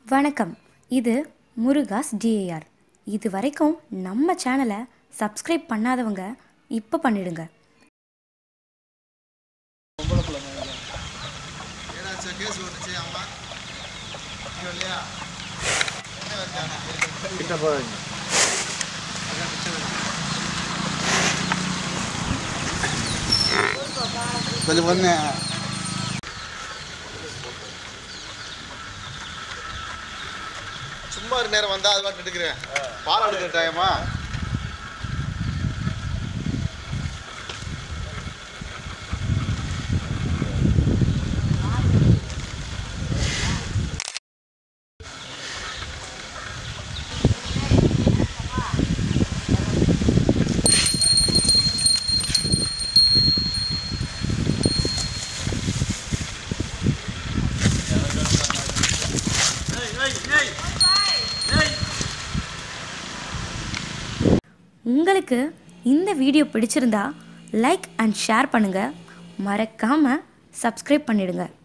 வணக்கம் இது முருகாஸ் டிஏஆர் இது வரைக்கும் நம்ம சேனலை சப்ஸ்கிரைப் பண்ணாதவங்க இப்போ பண்ணிடுங்க ஏதாச்சும் கேஸ் வந்துச்சு அம்மா இங்க இல்லையா என்ன வச்சாங்க கிட்ட போறீங்க கொஞ்சம் பொண்ணு சும்மா ஒரு நேரம் வந்தா அது பாட்டு எடுக்கிறேன் பால் எடுக்கிற டைமா உங்களுக்கு இந்த வீடியோ பிடிச்சிருந்தா லைக் அண்ட் ஷேர் பண்ணுங்கள் மறக்காமல் சப்ஸ்கிரைப் பண்ணிடுங்க